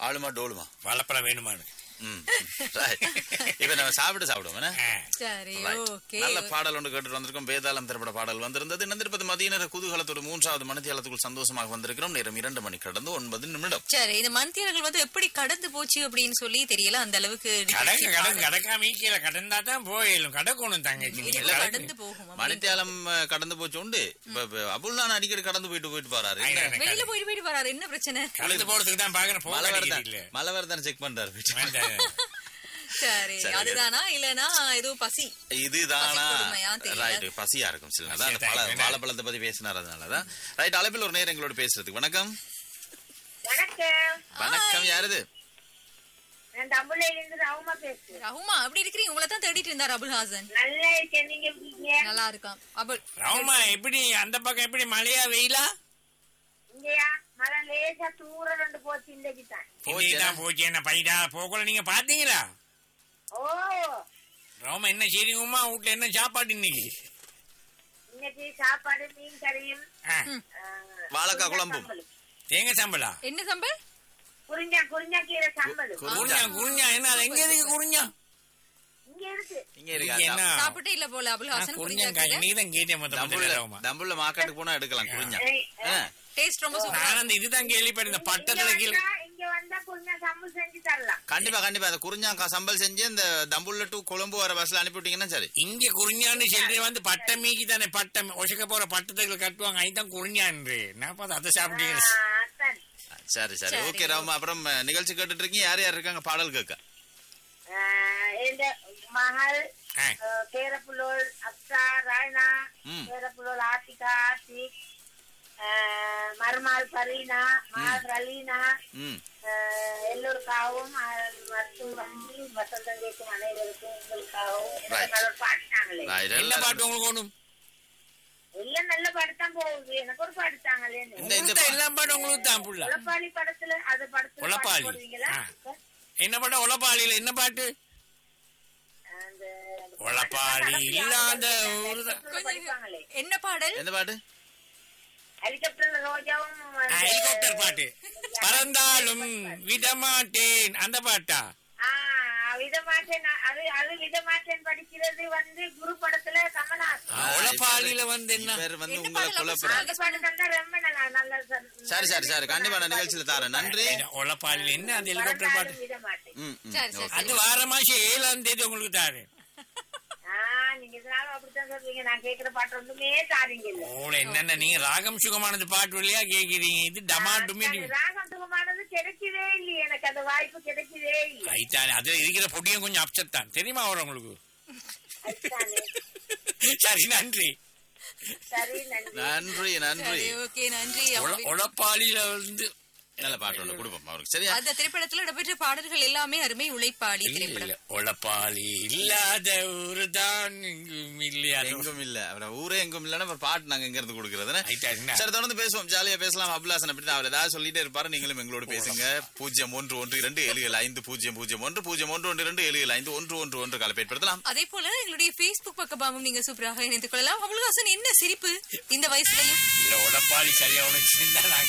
ஆளுமா டோலுமா வாழைப்பழம் வேணுமான்னு ம் right. இப்ப நம்ம சாப்பிட்டு சாப்பிடுவோம் என்ன? ஆ. சரி Right. ஓகே நல்ல பாடல் ஒன்று கேட்டு வந்திருக்கோம் வேதாளம் திரைப்பட பாடல் வந்திருந்தது நந்திருப்பது மதிய நேர குதூகலத்தோடு மூன்றாவது மணித்தியாலத்துக்குள் சந்தோஷமாக வந்திருக்கிறோம் நேரம் இரண்டு மணி கடந்து ஒன்பது நிமிடம் சரி இந்த மந்தியர்கள் வந்து எப்படி கடந்து போச்சு அப்படின்னு சொல்லி தெரியல அந்த அளவுக்கு கடக்கு கடக்கு கடக்காம கீழே கடந்தா தான் போயிடும் கடக்கணும் தங்கச்சி நீங்க இது கடக்கு. கடந்து போகும் அப்படின்னு. மணித்தியாலம் அஹ், கடந்து போச்சு உண்டு இப்ப இப்ப அபுல் நான் அடிக்கடி கடந்து போயிட்டு போயிட்டு போறாரு ஐயா, என்ன? எனக்கு வெளியில போயிட்டு போயிட்டு வராரு என்ன பிரச்சனை கடந்து போறதுக்கு தான் பாக்குறேன் போக மழை அடிக்குது வருதான் இல்ல மழை வருதான் செக் பண்றாரு வேண்டாம். சரி சரி. அதுதானா இல்லனா ஏதோ பசி இதுதானா பசி கொடுமையா தெரியல. ரைட் பசியா இருக்கும் சில நேரம். அந்த சரி, பழ- சரி. வாழைப்பழத்தை பத்தி பேசினார் அதனாலதான் ரைட் அளவில் ஒரு நேரம் எங்களோட பேசுறதுக்கு வணக்கம் வணக்கம் வணக்கம் யாருது நான் தமிழ்ல இருந்து ராவுமா பேசுறேன் ரஹுமா அப்படி இருக்கிறீங்க உங்களை தான் தேடிட்டு இருந்தார் அபுல் ஹாசன் நல்லா இருக்கேன் நீங்க இருக்கீங்க நல்லா இருக்கான் அபுல் ராமா எப்படி அந்த பக்கம் எப்படி மழையா வெயிலா இங்கயா மழை லேசா தூரம் ரெண்டு போச்சு இன்னைக்கு தான் இன்னைக்கு தான் போச்சு என்ன பைடா போகல நீங்க பாத்தீங்களா ஓ ராமா என்ன செய்றீங்கம்மா வீட்டுல என்ன சாப்பாடு இன்னைக்கு இன்னைக்கு சாப்பாடு மீன் கறியும் ஆ, ஆஹ், வாழைக்காய் குழம்பும். சம்பலும். தேங்காய் சம்பளா என்ன சம்பல் குறிஞ்சா குறிஞ்சா கீரை சம்பளம் குருஞ்சா குருஞ்சா என்ன அது எங்க இருக்கு குருஞ்சா இங்க இருக்கு இங்க இங்க இருக்கா என்ன சாப்பிட்டே இல்ல போல அபுல் ஹாசன் குறிஞ்சாக்கா இன்னைக்கு தான் கேட்டேன் மொத்த மொத்தம் தம்புள்ள ராமா தம்புள்ள மார்க்கெட்டுக்கு போனா எடுக்கலாம் குறிஞ்சா ஏய், ஆ. டேஸ்ட் ரொம்ப சூப்பரா நான் அந்த இதுதான் கேள்விப்பட்டேன் இந்த இங்க பட்டத்துல கீழே வந்தா இங்க வந்தா குறிஞ்சா சம்பல் செஞ்சு தரலாம் கண்டிப்பா கண்டிப்பா அந்த குறிஞ்சா க- சம்பல் செஞ்சு இந்த தம்புள்ள டு கொழும்பு வர பஸ்ல அனுப்பி விட்டீங்கன்னா சரி இங்க குறிஞ்சான்னு சொல்லி வந்து பட்டம் மீக்கி தானே பட்டம் ஒசக்க போற பட்டத்துக்கு கட்டுவாங்க அதுதான் குறிஞ்சான்று நான் பார்த்து அதை சாப்பிட்டீங்க ஆஹ், அதான். சரி சரி சரி. ஓகே ராமா அப்புறம் அஹ், நிகழ்ச்சி கேட்டுட்டு இருக்கீங்க யார் யார் இருக்காங்க பாடல் கேட்க ஆஹ், இந்த மகள் ஆ. ஆஹ், பேரப்புலோல் அக்கா ராயனா ம். பேரப்புலோல் ஆத்திகா ஆத்திக் ஆஹ், மருமாள் பரீனா மகள் ரலீனா ம் ஆஹ், எல்லோருக்காகவும் ஆஹ், மற்றும் வந்து வசந்தம் கேட்கும் அனைவருக்கும் உங்களுக்காகவும் Right. நல்ல பாடினாங்களே Right, என்ன எல்லாரும் பாட்டு உங்களுக்கு ஒண்ணும் எல்லாம் நல்ல பாட்டு தான் போகுது எனக்கு ஒரு பாட்டு தாங்களே இந்த- இந்த உங்களுக்கு எல்லா பாட்டும் உங்களுக்கு தான் புள்ள உழப்பாளி படத்துல அது படத்துல உழப்பாளி. பாட்டு போடுவீங்களா ஆ. என்ன பாட்டு உழப்பாளியில என்ன பாட்டு அந்த உழப்பாளி இல்லாத ஊருதான் படிப்பாங்களே என்ன பாடல் எந்த பாட்டு ஹெலிகாப்டர்ல ரோஜாவும் அந்த- ஹெலிகாப்டர் பாட்டு பறந்தாலும் விடமாட்டேன் அந்த பாட்டா ஆ, விதமாற்றேன் அது அது விதமாற்றேன் படிக்கிறது வந்து குரு படத்துல கமலஹாசன் ஆ, உழப்பாளியில வந்து என்ன இவர் வந்து என்ன உங்களை பாடல் குழப்பறாரு அந்த பாட்டு தந்தா ரொம்ப நல்லா நல்ல சரி சரி சரி கண்டிப்பா நான் நிகழ்ச்சியில தரேன் நன்றி உழப்பாளியில என்ன அந்த ஹெலிகாப்டர் பாட்டு விதமாட்டேன் ம், ம், சரி, சரி, ஓகே. அது வார மாசம் ஏழாம் தேதி உங்களுக்கு தாரு ஆ நீங்க இதனால அப்படித்தான் சொல்றீங்க நான் கேக்குற பாட்டு ஒண்ணுமே தாரீங்க இல்ல ஓல என்னென்ன நீங்க ராகம் சுகமானது பாட்டு இல்லையா கேக்குறீங்க இது டமா டுமி அது ராகம் சுகமானது கிடைக்கவே இல்லையே எனக்கு அந்த வாய்ப்பு கிடைக்கவே இல்லை ஐத்தானே அது இருக்கிற பொடியும் கொஞ்சம் அப்செட் தான் தெரியுமா வரும் உங்களுக்கு அதுதானே. சரி நன்றி சரி நன்றி நன்றி நன்றி சரி ஓகே நன்றி உழ- உழப்பாளியில வந்து நல்ல பாட்டு ஒன்று கொடுப்போம் அவருக்கு சரியா அந்த திரைப்படத்துல இடம்பெற்ற பாடல்கள் எல்லாமே அருமை உழைப்பாளி இல்ல, திரைப்படம் இல்ல, உழப்பாளி இல்லாத ஊரு தான் இங்கும் இல்லையா எங்கும் இல்ல அப்புறம் ஊரே எங்கும் இல்லன்னா அப்புறம் பாட்டு நாங்க எங்க இருந்து கொடுக்கறது ஐட்டா, என்ன? சரி தொடர்ந்து பேசுவோம் ஜாலியா பேசலாம் அபிலாசன் அப்படி அவர் ஏதாவது சொல்லிட்டே இருப்பாரு நீங்களும் எங்களோட பேசுங்க பூஜ்ஜியம் ஒன்று ஒன்று இரண்டு ஏழு ஏழு ஐந்து பூஜ்ஜியம் பூஜ்ஜியம் ஒன்று பூஜ்ஜியம் ஒன்று ஒன்று இரண்டு ஏழு ஏழு ஐந்து ஒன்று ஒன்று ஒன்று கால பயன்படுத்தலாம் அதே போல எங்களுடைய Facebook பக்கமாகவும் நீங்க சூப்பராக இணைத்துக் கொள்ளலாம் அபுல் ஹாசன் என்ன சிரிப்பு இந்த வயசுலயும் இல்ல உழப்பாளி சரியா உனக்கு